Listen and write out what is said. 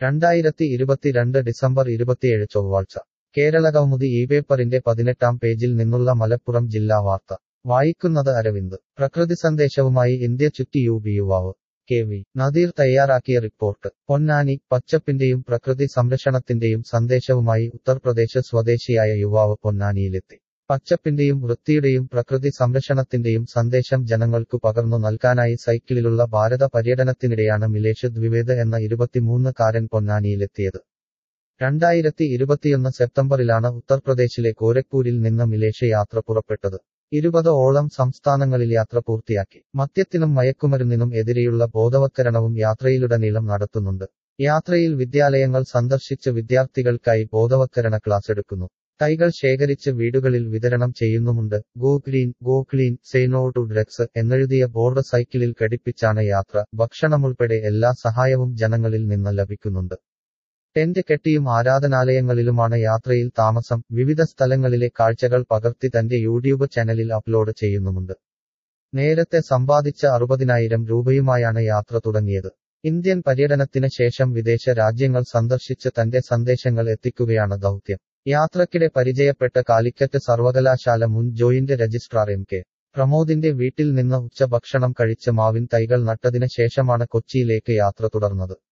രണ്ടായിരത്തി ഇരുപത്തിരണ്ട് ഡിസംബർ ഇരുപത്തിയേഴ് ചൊവ്വാഴ്ച കേരളകൗമുദി ഈ പേപ്പറിന്റെ പതിനെട്ടാം പേജിൽ നിന്നുള്ള മലപ്പുറം ജില്ലാ വാർത്ത വായിക്കുന്നത് അരവിന്ദ് പ്രകൃതി സന്ദേശവുമായി ഇന്ത്യ ചുറ്റി യു ബി യുവാവ് കെ വി നദീർ തയ്യാറാക്കിയ റിപ്പോർട്ട് പൊന്നാനി പച്ചപ്പിന്റെയും പ്രകൃതി സംരക്ഷണത്തിന്റെയും സന്ദേശവുമായി ഉത്തർപ്രദേശ് സ്വദേശിയായ യുവാവ് പൊന്നാനിയിലെത്തി പച്ചപ്പിന്റെയും വൃത്തിയുടെയും പ്രകൃതി സംരക്ഷണത്തിന്റെയും സന്ദേശം ജനങ്ങൾക്കു പകർന്നു നൽകാനായി സൈക്കിളിലുള്ള ഭാരത പര്യടനത്തിനിടെയാണ് മിലേഷ് ദ്വിവേദ് എന്ന ഇരുപത്തിമൂന്നുകാരൻ പൊന്നാനിയിലെത്തിയത് രണ്ടായിരത്തി ഇരുപത്തിയൊന്ന് സെപ്റ്റംബറിലാണ് ഉത്തർപ്രദേശിലെ ഗോരഖ്പൂരിൽ നിന്ന് മിലേഷ് യാത്ര പുറപ്പെട്ടത് ഇരുപത് ഓളം സംസ്ഥാനങ്ങളിൽ യാത്ര പൂർത്തിയാക്കി മദ്യത്തിനും മയക്കുമരുന്നിനും എതിരെയുള്ള ബോധവത്കരണവും യാത്രയിലുടനീളം നടത്തുന്നുണ്ട് യാത്രയിൽ വിദ്യാലയങ്ങൾ സന്ദർശിച്ച് വിദ്യാർത്ഥികൾക്കായി ബോധവത്കരണ ക്ലാസ് എടുക്കുന്നു തൈകൾ ശേഖരിച്ച് വീടുകളിൽ വിതരണം ചെയ്യുന്നുമുണ്ട് go green go clean say no to drugs എന്നെഴുതിയ ബോർഡ് സൈക്കിളിൽ ഘടിപ്പിച്ചാണ് യാത്ര ഭക്ഷണമുൾപ്പെടെ എല്ലാ സഹായവും ജനങ്ങളിൽ നിന്ന് ലഭിക്കുന്നുണ്ട് ടെന്റ് കെട്ടിയും ആരാധനാലയങ്ങളിലുമാണ് യാത്രയിൽ താമസം വിവിധ സ്ഥലങ്ങളിലെ കാഴ്ചകൾ പകർത്തി തന്റെ യൂട്യൂബ് ചാനലിൽ അപ്ലോഡ് ചെയ്യുന്നുമുണ്ട് നേരത്തെ സമ്പാദിച്ച അറുപതിനായിരം രൂപയുമായാണ് യാത്ര തുടങ്ങിയത് ഇന്ത്യൻ പര്യടനത്തിന് ശേഷം വിദേശ രാജ്യങ്ങൾ സന്ദർശിച്ച് തന്റെ സന്ദേശങ്ങൾ എത്തിക്കുകയാണ് ദൗത്യം യാത്രക്കിടെ പരിചയപ്പെട്ട കാലിക്കറ്റ് സർവകലാശാല മുൻ ജോയിന്റ് രജിസ്ട്രാർ എം കെ പ്രമോദിന്റെ വീട്ടിൽ നിന്ന് ഉച്ചഭക്ഷണം കഴിച്ച് മാവിൻ തൈകൾ നട്ടതിന് ശേഷമാണ് കൊച്ചിയിലേക്ക് യാത്ര തുടർന്നത്